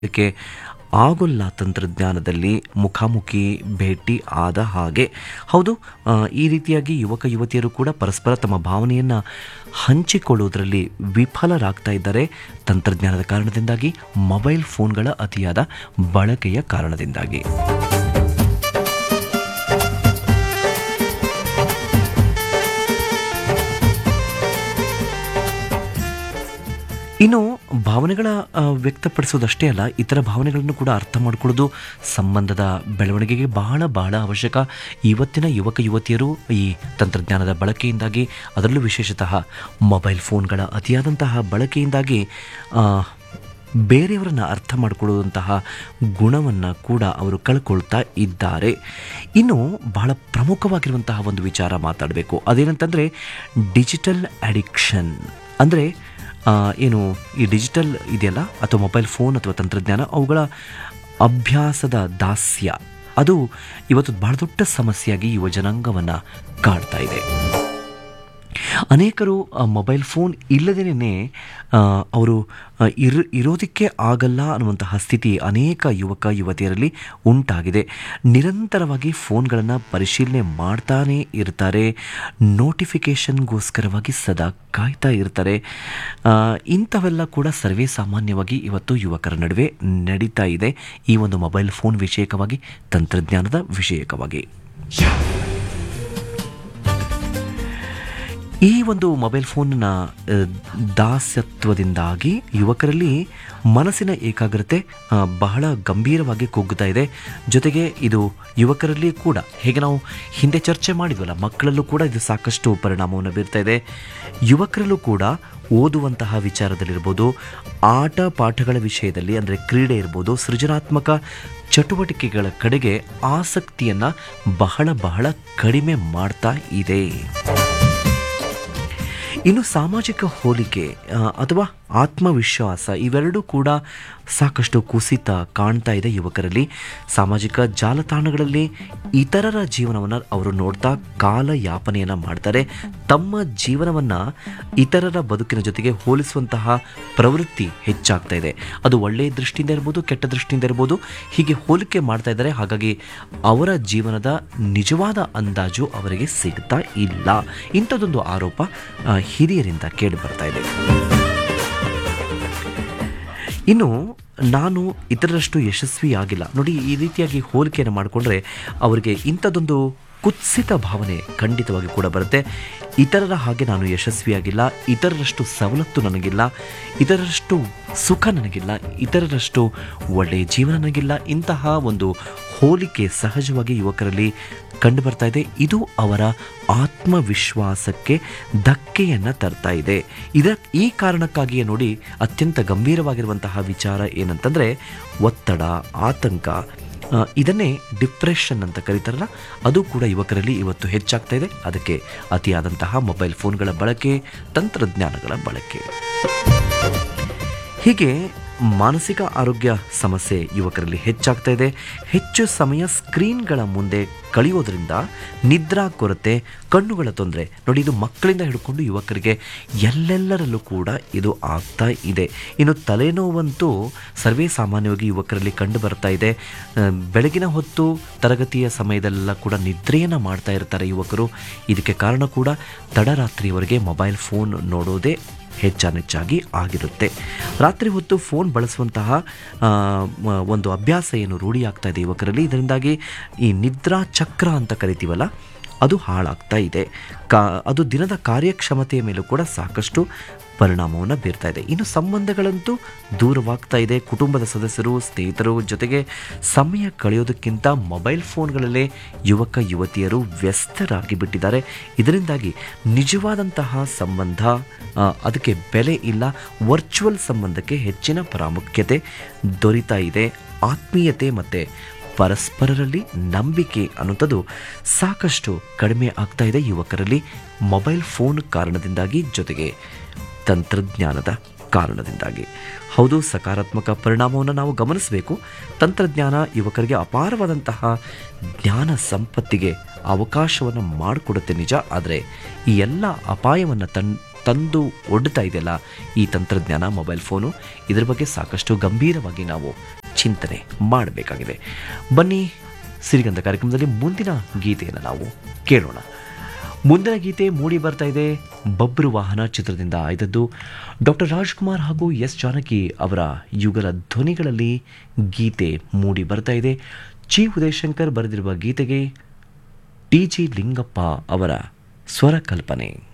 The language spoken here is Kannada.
ಇದಕ್ಕೆ ಆಗೋಲ್ಲ ತಂತ್ರಜ್ಞಾನದಲ್ಲಿ ಮುಖಾಮುಖಿ ಭೇಟಿ ಆದ ಹಾಗೆ ಹೌದು ಆ, ಈ ರೀತಿಯಾಗಿ ಯುವಕ ಯುವತಿಯರು ಕೂಡ ಪರಸ್ಪರ ತಮ್ಮ ಭಾವನೆಯನ್ನು ಹಂಚಿಕೊಳ್ಳುವುದರಲ್ಲಿ ವಿಫಲರಾಗ್ತಾ ಇದ್ದಾರೆ ತಂತ್ರಜ್ಞಾನದ ಕಾರಣದಿಂದಾಗಿ ಮೊಬೈಲ್ ಫೋನ್ಗಳ ಅತಿಯಾದ ಬಳಕೆಯ ಕಾರಣದಿಂದಾಗಿ ಇನ್ನು ಭಾವನೆಗಳ ಆ, ವ್ಯಕ್ತಪಡಿಸೋದಷ್ಟೇ ಅಲ್ಲ ಇತರ ಭಾವನೆಗಳನ್ನು ಕೂಡ ಅರ್ಥ ಮಾಡಿಕೊಳ್ಳೋದು ಸಂಬಂಧದ ಬೆಳವಣಿಗೆಗೆ ಬಹಳ ಬಹಳ ಅವಶ್ಯಕ ಇವತ್ತಿನ ಯುವಕ ಯುವತಿಯರು ಈ ತಂತ್ರಜ್ಞಾನದ ಬಳಕೆಯಿಂದಾಗಿ ಅದರಲ್ಲೂ ವಿಶೇಷತಃ ಮೊಬೈಲ್ ಫೋನ್ಗಳ ಅತಿಯಾದಂತಹ ಬಳಕೆಯಿಂದಾಗಿ ಆ, ಬೇರೆಯವರನ್ನು ಅರ್ಥ ಮಾಡಿಕೊಳ್ಳುವಂತಹ ಗುಣವನ್ನು ಕೂಡ ಅವರು ಕಳ್ಕೊಳ್ತಾ ಇದ್ದಾರೆ ಇನ್ನು ಬಹಳ ಪ್ರಮುಖವಾಗಿರುವಂತಹ ಒಂದು ವಿಚಾರ ಮಾತಾಡಬೇಕು ಅದೇನಂತಂದರೆ ಡಿಜಿಟಲ್ ಅಡಿಕ್ಷನ್ ಅಂದರೆ ಆ, ಏನು ಈ ಡಿಜಿಟಲ್ ಇದೆಯಲ್ಲ ಅಥವಾ ಮೊಬೈಲ್ ಫೋನ್ ಅಥವಾ ತಂತ್ರಜ್ಞಾನ ಅವುಗಳ ಅಭ್ಯಾಸದ ದಾಸ್ಯ ಅದು ಇವತ್ತು ಬಹಳ ದೊಡ್ಡ ಸಮಸ್ಯೆಯಾಗಿ ಯುವ ಜನಾಂಗವನ್ನು ಕಾಡ್ತಾ ಇದೆ ಅನೇಕರು ಆ, ಮೊಬೈಲ್ ಫೋನ್ ಇಲ್ಲದೇನೆ ಅವರು ಆ, ಇರ್ ಇರೋದಕ್ಕೆ ಆಗಲ್ಲ ಅನ್ನುವಂತಹ ಸ್ಥಿತಿ ಅನೇಕ ಯುವಕ ಯುವತಿಯರಲ್ಲಿ ಉಂಟಾಗಿದೆ ನಿರಂತರವಾಗಿ ಫೋನ್ಗಳನ್ನು ಪರಿಶೀಲನೆ ಮಾಡ್ತಾನೇ ಇರ್ತಾರೆ ನೋಟಿಫಿಕೇಷನ್ಗೋಸ್ಕರವಾಗಿ ಸದಾ ಕಾಯ್ತಾ ಇರ್ತಾರೆ ಆ, ಇಂಥವೆಲ್ಲ ಕೂಡ ಸರ್ವೇ ಸಾಮಾನ್ಯವಾಗಿ ಇವತ್ತು ಯುವಕರ ನಡುವೆ ನಡೀತಾ ಇದೆ ಈ ಒಂದು ಮೊಬೈಲ್ ಫೋನ್ ವಿಷಯಕವಾಗಿ ತಂತ್ರಜ್ಞಾನದ ವಿಷಯಕವಾಗಿ ಈ ಒಂದು ಮೊಬೈಲ್ ಫೋನ್ನ ಆ, ದಾಸ್ಯತ್ವದಿಂದಾಗಿ ಯುವಕರಲ್ಲಿ ಮನಸ್ಸಿನ ಏಕಾಗ್ರತೆ ಆ, ಬಹಳ ಗಂಭೀರವಾಗಿ ಕುಗ್ಗುತ್ತಾ ಇದೆ ಜೊತೆಗೆ ಇದು ಯುವಕರಲ್ಲಿ ಕೂಡ ಹೇಗೆ ನಾವು ಹಿಂದೆ ಚರ್ಚೆ ಮಾಡಿದ್ವಲ್ಲ ಮಕ್ಕಳಲ್ಲೂ ಕೂಡ ಇದು ಸಾಕಷ್ಟು ಪರಿಣಾಮವನ್ನು ಬೀರ್ತಾ ಇದೆ ಯುವಕರಲ್ಲೂ ಕೂಡ ಓದುವಂತಹ ವಿಚಾರದಲ್ಲಿರ್ಬೋದು ಆಟ ಪಾಠಗಳ ವಿಷಯದಲ್ಲಿ ಅಂದರೆ ಕ್ರೀಡೆ ಇರ್ಬೋದು ಸೃಜನಾತ್ಮಕ ಚಟುವಟಿಕೆಗಳ ಕಡೆಗೆ ಆಸಕ್ತಿಯನ್ನು ಬಹಳ ಬಹಳ ಕಡಿಮೆ ಮಾಡ್ತಾ ಇದೆ ಇನ್ನು ಸಾಮಾಜಿಕ ಹೋಲಿಕೆ ಆ, ಅಥವಾ ಆತ್ಮವಿಶ್ವಾಸ ಇವೆರಡೂ ಕೂಡ ಸಾಕಷ್ಟು ಕುಸಿತ ಕಾಣ್ತಾ ಇದೆ ಯುವಕರಲ್ಲಿ ಸಾಮಾಜಿಕ ಜಾಲತಾಣಗಳಲ್ಲಿ ಇತರರ ಜೀವನವನ್ನು ಅವರು ನೋಡ್ತಾ ಕಾಲ ಯಾಪನೆಯನ್ನು ಮಾಡ್ತಾರೆ ತಮ್ಮ ಜೀವನವನ್ನು ಇತರರ ಬದುಕಿನ ಜೊತೆಗೆ ಹೋಲಿಸುವಂತಹ ಪ್ರವೃತ್ತಿ ಹೆಚ್ಚಾಗ್ತಾ ಇದೆ ಅದು ಒಳ್ಳೆಯ ದೃಷ್ಟಿಯಿಂದ ಇರ್ಬೋದು ಕೆಟ್ಟ ದೃಷ್ಟಿಯಿಂದ ಇರ್ಬೋದು ಹೀಗೆ ಹೋಲಿಕೆ ಮಾಡ್ತಾ ಇದ್ದಾರೆ ಹಾಗಾಗಿ ಅವರ ಜೀವನದ ನಿಜವಾದ ಅಂದಾಜು ಅವರಿಗೆ ಸಿಗ್ತಾ ಇಲ್ಲ ಇಂಥದ್ದೊಂದು ಆರೋಪ ಆ, ಹಿರಿಯರಿಂದ ಕೇಳಿ ಬರ್ತಾ ಇದೆ ಇನ್ನು ನಾನು ಇತರರಷ್ಟು ಯಶಸ್ವಿಯಾಗಿಲ್ಲ ನೋಡಿ ಈ ರೀತಿಯಾಗಿ ಹೋಲಿಕೆಯನ್ನು ಮಾಡಿಕೊಂಡ್ರೆ ಅವರಿಗೆ ಇಂಥದ್ದೊಂದು ಕುತ್ಸಿತ ಭಾವನೆ ಖಂಡಿತವಾಗಿ ಕೂಡ ಬರುತ್ತೆ ಇತರರ ಹಾಗೆ ನಾನು ಯಶಸ್ವಿಯಾಗಿಲ್ಲ ಇತರರಷ್ಟು ಸವಲತ್ತು ನನಗಿಲ್ಲ ಇತರರಷ್ಟು ಸುಖ ನನಗಿಲ್ಲ ಇತರರಷ್ಟು ಒಳ್ಳೆಯ ಜೀವನ ನನಗಿಲ್ಲ ಇಂತಹ ಒಂದು ಹೋಲಿಕೆ ಸಹಜವಾಗಿ ಯುವಕರಲ್ಲಿ ಕಂಡು ಬರ್ತಾ ಇದೆ ಇದು ಅವರ ಆತ್ಮವಿಶ್ವಾಸಕ್ಕೆ ಧಕ್ಕೆಯನ್ನು ತರ್ತಾ ಇದೆ ಇದ ಈ ಕಾರಣಕ್ಕಾಗಿಯೇ ನೋಡಿ ಅತ್ಯಂತ ಗಂಭೀರವಾಗಿರುವಂತಹ ವಿಚಾರ ಏನಂತಂದರೆ ಒತ್ತಡ ಆತಂಕ ಆ, ಇದನ್ನೇ ಡಿಪ್ರೆಷನ್ ಅಂತ ಕರೀತಾರಲ್ಲ ಅದು ಕೂಡ ಯುವಕರಲ್ಲಿ ಇವತ್ತು ಹೆಚ್ಚಾಗ್ತಾ ಇದೆ ಅದಕ್ಕೆ ಅತಿಯಾದಂತಹ ಮೊಬೈಲ್ ಫೋನ್ಗಳ ಬಳಕೆ ತಂತ್ರಜ್ಞಾನಗಳ ಬಳಕೆ ಹೀಗೆ ಮಾನಸಿಕ ಆರೋಗ್ಯ ಸಮಸ್ಯೆ ಯುವಕರಲ್ಲಿ ಹೆಚ್ಚಾಗ್ತಾ ಇದೆ ಹೆಚ್ಚು ಸಮಯ ಸ್ಕ್ರೀನ್ಗಳ ಮುಂದೆ ಕಳೆಯೋದ್ರಿಂದ ನಿದ್ರಾ ಕೊರತೆ ಕಣ್ಣುಗಳ ತೊಂದರೆ ನೋಡಿ ಇದು ಮಕ್ಕಳಿಂದ ಹಿಡ್ಕೊಂಡು ಯುವಕರಿಗೆ ಎಲ್ಲೆಲ್ಲರಲ್ಲೂ ಕೂಡ ಇದು ಆಗ್ತಾ ಇದೆ ಇನ್ನು ತಲೆನೋವಂತೂ ಸರ್ವೇ ಸಾಮಾನ್ಯವಾಗಿ ಯುವಕರಲ್ಲಿ ಕಂಡು ಬರ್ತಾ ಇದೆ ಆ, ಬೆಳಗಿನ ಹೊತ್ತು ತರಗತಿಯ ಸಮಯದಲ್ಲೆಲ್ಲ ಕೂಡ ನಿದ್ರೆಯನ್ನು ಮಾಡ್ತಾ ಇರ್ತಾರೆ ಯುವಕರು ಇದಕ್ಕೆ ಕಾರಣ ಕೂಡ ತಡರಾತ್ರಿಯವರೆಗೆ ಮೊಬೈಲ್ ಫೋನ್ ನೋಡೋದೇ ಹೆಚ್ಚಾನೆಚ್ಚಾಗಿ ಆಗಿರುತ್ತೆ ರಾತ್ರಿ ಹೊತ್ತು ಫೋನ್ ಬಳಸುವಂತಹ ಆ, ಮ- ಒಂದು ಅಭ್ಯಾಸ ಏನು ರೂಢಿಯಾಗ್ತಾ ಇದೆ ಯುವಕರಲ್ಲಿ ಇದರಿಂದಾಗಿ ಈ ನಿದ್ರಾ ಚಕ್ರ ಅಂತ ಕರಿತೀವಲ್ಲ ಅದು ಹಾಳಾಗ್ತಾ ಇದೆ ಕಾ ಅದು ದಿನದ ಕಾರ್ಯಕ್ಷಮತೆಯ ಮೇಲೂ ಕೂಡ ಸಾಕಷ್ಟು ಪರಿಣಾಮವನ್ನು ಬೀರ್ತಾ ಇದೆ ಇನ್ನು ಸಂಬಂಧಗಳಂತೂ ದೂರವಾಗ್ತಾ ಇದೆ ಕುಟುಂಬದ ಸದಸ್ಯರು ಸ್ನೇಹಿತರು ಜೊತೆಗೆ ಸಮಯ ಕಳೆಯೋದಕ್ಕಿಂತ ಮೊಬೈಲ್ ಫೋನ್ಗಳಲ್ಲೇ ಯುವಕ ಯುವತಿಯರು ವ್ಯಸ್ತರಾಗಿ ಬಿಟ್ಟಿದ್ದಾರೆ ಇದರಿಂದಾಗಿ ನಿಜವಾದಂತಹ ಸಂಬಂಧ ಆ, ಅದಕ್ಕೆ ಬೆಲೆ ಇಲ್ಲ ವರ್ಚುವಲ್ ಸಂಬಂಧಕ್ಕೆ ಹೆಚ್ಚಿನ ಪ್ರಾಮುಖ್ಯತೆ ದೊರೀತಾ ಇದೆ ಆತ್ಮೀಯತೆ ಮತ್ತು ಪರಸ್ಪರರಲ್ಲಿ ನಂಬಿಕೆ ಅನ್ನುವಂಥದ್ದು ಸಾಕಷ್ಟು ಕಡಿಮೆ ಆಗ್ತಾ ಇದೆ ಯುವಕರಲ್ಲಿ ಮೊಬೈಲ್ ಫೋನ್ ಕಾರಣದಿಂದಾಗಿ ಜೊತೆಗೆ ತಂತ್ರಜ್ಞಾನದ ಕಾರಣದಿಂದಾಗಿ ಹೌದು ಸಕಾರಾತ್ಮಕ ಪರಿಣಾಮವನ್ನು ನಾವು ಗಮನಿಸಬೇಕು ತಂತ್ರಜ್ಞಾನ ಯುವಕರಿಗೆ ಅಪಾರವಾದಂತಹ ಜ್ಞಾನ ಸಂಪತ್ತಿಗೆ ಅವಕಾಶವನ್ನು ಮಾಡಿಕೊಡುತ್ತೆ ನಿಜ ಆದರೆ ಈ ಎಲ್ಲ ಅಪಾಯವನ್ನು ತನ್ ತಂದು ಒಡ್ತಾ ಇದೆಯಲ್ಲ ಈ ತಂತ್ರಜ್ಞಾನ ಮೊಬೈಲ್ ಫೋನು ಇದರ ಬಗ್ಗೆ ಸಾಕಷ್ಟು ಗಂಭೀರವಾಗಿ ನಾವು ಚಿಂತನೆ ಮಾಡಬೇಕಾಗಿದೆ ಬನ್ನಿ ಸಿರಿಗಂಧ ಕಾರ್ಯಕ್ರಮದಲ್ಲಿ ಮುಂದಿನ ಗೀತೆಯನ್ನು ನಾವು ಕೇಳೋಣ ಮುಂದಿನ ಗೀತೆ ಮೂಡಿ ಬರ್ತಾ ಇದೆ ಬಬ್ರು ವಾಹನ ಚಿತ್ರದಿಂದ ಆಯ್ದದ್ದು ಡಾಕ್ಟರ್ ರಾಜ್ಕುಮಾರ್ ಹಾಗೂ ಎಸ್ ಜಾನಕಿ ಅವರ ಯುಗಲ ಧ್ವನಿಗಳಲ್ಲಿ ಗೀತೆ ಮೂಡಿ ಬರ್ತಾ ಇದೆ ಚಿ ಉದಯಶಂಕರ್ ಬರೆದಿರುವ ಗೀತೆಗೆ ಟಿ ಜಿ ಲಿಂಗಪ್ಪ ಅವರ ಸ್ವರ ಕಲ್ಪನೆ